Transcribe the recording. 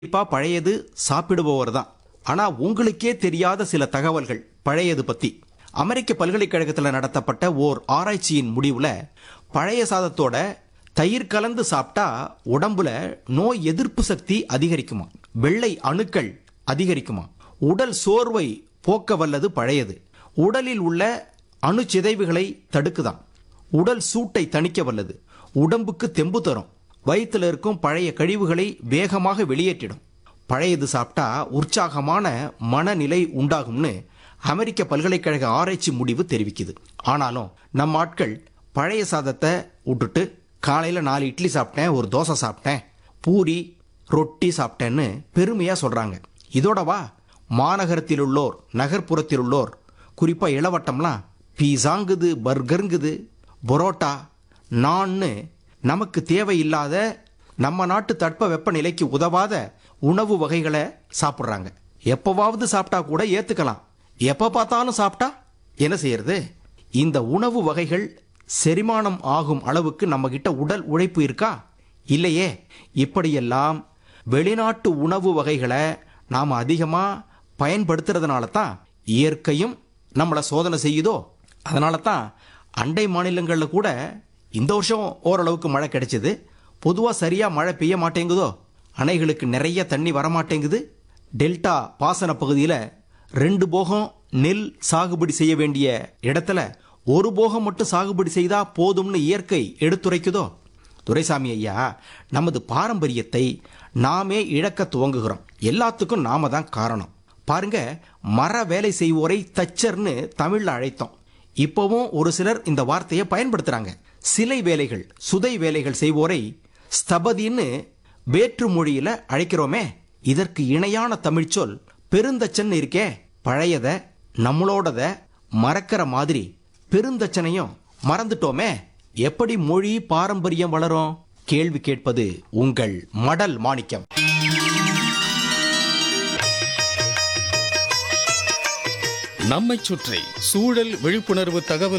கண்டிப்பா பழையது சாப்பிடுபவர் தான் ஆனா உங்களுக்கே தெரியாத சில தகவல்கள் பழையது பத்தி அமெரிக்க பல்கலைக்கழகத்தில் நடத்தப்பட்ட ஓர் ஆராய்ச்சியின் முடிவுல பழைய சாதத்தோட தயிர் கலந்து சாப்பிட்டா உடம்புல நோய் எதிர்ப்பு சக்தி அதிகரிக்குமா வெள்ளை அணுக்கள் அதிகரிக்குமா உடல் சோர்வை போக்க வல்லது பழையது உடலில் உள்ள அணுச்சிதைவுகளை தடுக்குதாம் உடல் சூட்டை தணிக்க வல்லது உடம்புக்கு தெம்பு தரும் வயித்துல இருக்கும் பழைய கழிவுகளை வேகமாக வெளியேற்றிடும் பழையது சாப்பிட்டா உற்சாகமான மனநிலை உண்டாகும்னு அமெரிக்க பல்கலைக்கழக ஆராய்ச்சி முடிவு தெரிவிக்குது ஆனாலும் நம்ம ஆட்கள் பழைய சாதத்தை விட்டுட்டு காலையில் நாலு இட்லி சாப்பிட்டேன் ஒரு தோசை சாப்பிட்டேன் பூரி ரொட்டி சாப்பிட்டேன்னு பெருமையாக சொல்கிறாங்க இதோடவா மாநகரத்தில் உள்ளோர் நகர்ப்புறத்தில் உள்ளோர் குறிப்பாக இளவட்டம்லாம் பீஸாங்குது பர்கருங்குது பரோட்டா நான்னு நமக்கு தேவையில்லாத நம்ம நாட்டு தட்ப வெப்பநிலைக்கு உதவாத உணவு வகைகளை சாப்பிட்றாங்க எப்பவாவது சாப்பிட்டா கூட ஏத்துக்கலாம் எப்ப பார்த்தாலும் சாப்பிட்டா என்ன செய்யறது இந்த உணவு வகைகள் செரிமானம் ஆகும் அளவுக்கு நம்ம கிட்ட உடல் உழைப்பு இருக்கா இல்லையே இப்படியெல்லாம் வெளிநாட்டு உணவு வகைகளை நாம் அதிகமாக பயன்படுத்துறதுனால தான் இயற்கையும் நம்மளை சோதனை செய்யுதோ அதனால தான் அண்டை மாநிலங்களில் கூட இந்த வருஷம் ஓரளவுக்கு மழை கிடைச்சது பொதுவாக சரியாக மழை பெய்ய மாட்டேங்குதோ அணைகளுக்கு நிறைய தண்ணி வரமாட்டேங்குது டெல்டா பாசன பகுதியில் ரெண்டு போகம் நெல் சாகுபடி செய்ய வேண்டிய இடத்துல ஒரு போகம் மட்டும் சாகுபடி செய்தா போதும்னு இயற்கை எடுத்துரைக்குதோ துரைசாமி ஐயா நமது பாரம்பரியத்தை நாமே இழக்க துவங்குகிறோம் எல்லாத்துக்கும் நாம தான் காரணம் பாருங்க மர வேலை செய்வோரை தச்சர்னு தமிழ்ல அழைத்தோம் இப்போவும் ஒரு சிலர் இந்த வார்த்தையை பயன்படுத்துறாங்க சிலை வேலைகள் சுதை வேலைகள் செய்வோரை ஸ்தபதின்னு வேற்று மொழியில அழைக்கிறோமே இதற்கு இணையான தமிழ் சொல் பெருந்தச்சன் இருக்கே பழையத நம்மளோடத மறக்கிற மாதிரி பெருந்தச்சனையும் மறந்துட்டோமே எப்படி மொழி பாரம்பரியம் வளரும் கேள்வி கேட்பது உங்கள் மடல் மாணிக்கம் நம்மைச் சுற்றி சூழல் விழிப்புணர்வு தகவல்